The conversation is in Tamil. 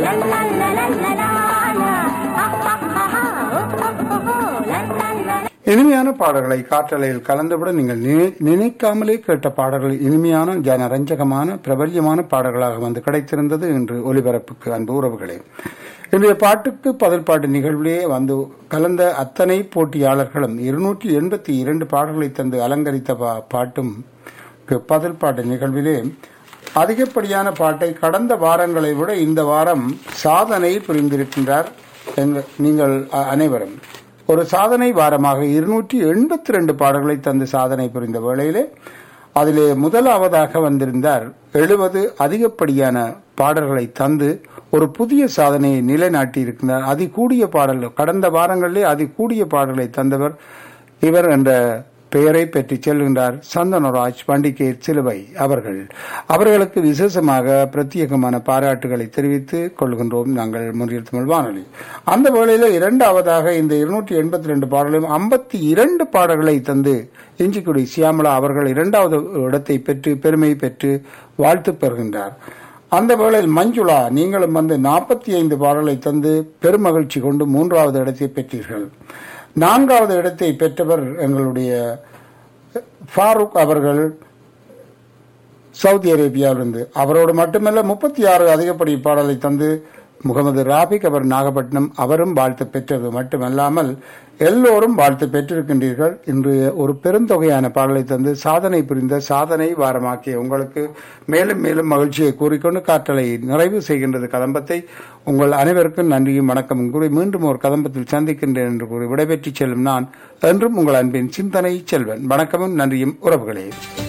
இனிமையான பாடல்களை காற்றலையில் கலந்துவிட நீங்கள் நினை- நினைக்காமலே கேட்ட பாடல்கள் இனிமையான ஜனரஞ்சகமான பிரபல்யமான பாடல்களாக வந்து கிடைத்திருந்தது இன்று ஒலிபரப்புக்கு அன்பு உறவுகளே இன்றைய பாட்டுக்கு பதில் பாட்டு நிகழ்விலே வந்து கலந்த அத்தனை போட்டியாளர்களும் இருநூற்றி எண்பத்தி இரண்டு பாடல்களை தந்து அலங்கரித்த பா- பாட்டும் க்கு பதில் பாட்டு நிகழ்விலே அதிகப்படியான பாட்டை கடந்த வாரங்களை விட இந்த வாரம் சாதனை புரிந்திருக்கின்றார் எங்க- நீங்கள் அ- அனைவரும் ஒரு சாதனை வாரமாக இருநூற்றி எண்பத்தி ரெண்டு பாடல்களை தந்து சாதனை புரிந்த வேளையிலே அதிலே முதலாவதாக வந்திருந்தார் எழுபது அதிகப்படியான பாடல்களை தந்து ஒரு புதிய சாதனையை நிலைநாட்டி இருக்கின்றார் அதிகூடிய பாடல்கள் கடந்த வாரங்களிலே அதிகூடிய பாடல்களை தந்தவர் இவர் என்ற பெயரை பெற்று செல்கின்றார் சந்தனராஜ் பண்டிகை சிலுவை அவர்கள் அவர்களுக்கு விசேஷமாக பிரத்யேகமான பாராட்டுகளை தெரிவித்து கொள்கின்றோம் நாங்கள் முன்னில் தமிழ் வானொலி அந்த வேளையில இரண்டாவதாக இந்த இருநூற்றி எண்பத்தி ரெண்டு பாடலையும் ஐம்பத்தி இரண்டு பாடல்களை தந்து இஞ்சிக்குடி சியாமலா அவர்கள் இரண்டாவது இடத்தை பெற்று பெருமை பெற்று வாழ்த்து பெறுகின்றார் அந்த வேளையில் மஞ்சுளா நீங்களும் வந்து நாற்பத்தி ஐந்து பாடலை தந்து பெருமகிழ்ச்சி கொண்டு மூன்றாவது இடத்தை பெற்றீர்கள் நான்காவது இடத்தை பெற்றவர் எங்களுடைய ஃபாரூக் அவர்கள் சவுதி அரேபியாவிலிருந்து அவரோடு மட்டுமல்ல முப்பத்தி ஆறு அதிகப்படி பாடலை தந்து முகமது ராபிக் அவர் நாகப்பட்டினம் அவரும் வாழ்த்து பெற்றது மட்டுமல்லாமல் எல்லோரும் வாழ்த்து பெற்றிருக்கின்றீர்கள் இன்று ஒரு பெருந்தொகையான பாடலை தந்து சாதனை புரிந்த சாதனை வாரமாக்கிய உங்களுக்கு மேலும் மேலும் மகிழ்ச்சியை கூறிக்கொண்டு காற்றலை நிறைவு செய்கின்றது கதம்பத்தை உங்கள் அனைவருக்கும் நன்றியும் வணக்கம் கூறி மீண்டும் ஒரு கதம்பத்தில் சந்திக்கின்றேன் என்று கூறி விடைபெற்றுச் செல்லும் நான் என்றும் உங்கள் அன்பின் சிந்தனை செல்வன் வணக்கமும் நன்றியும் உறவுகளே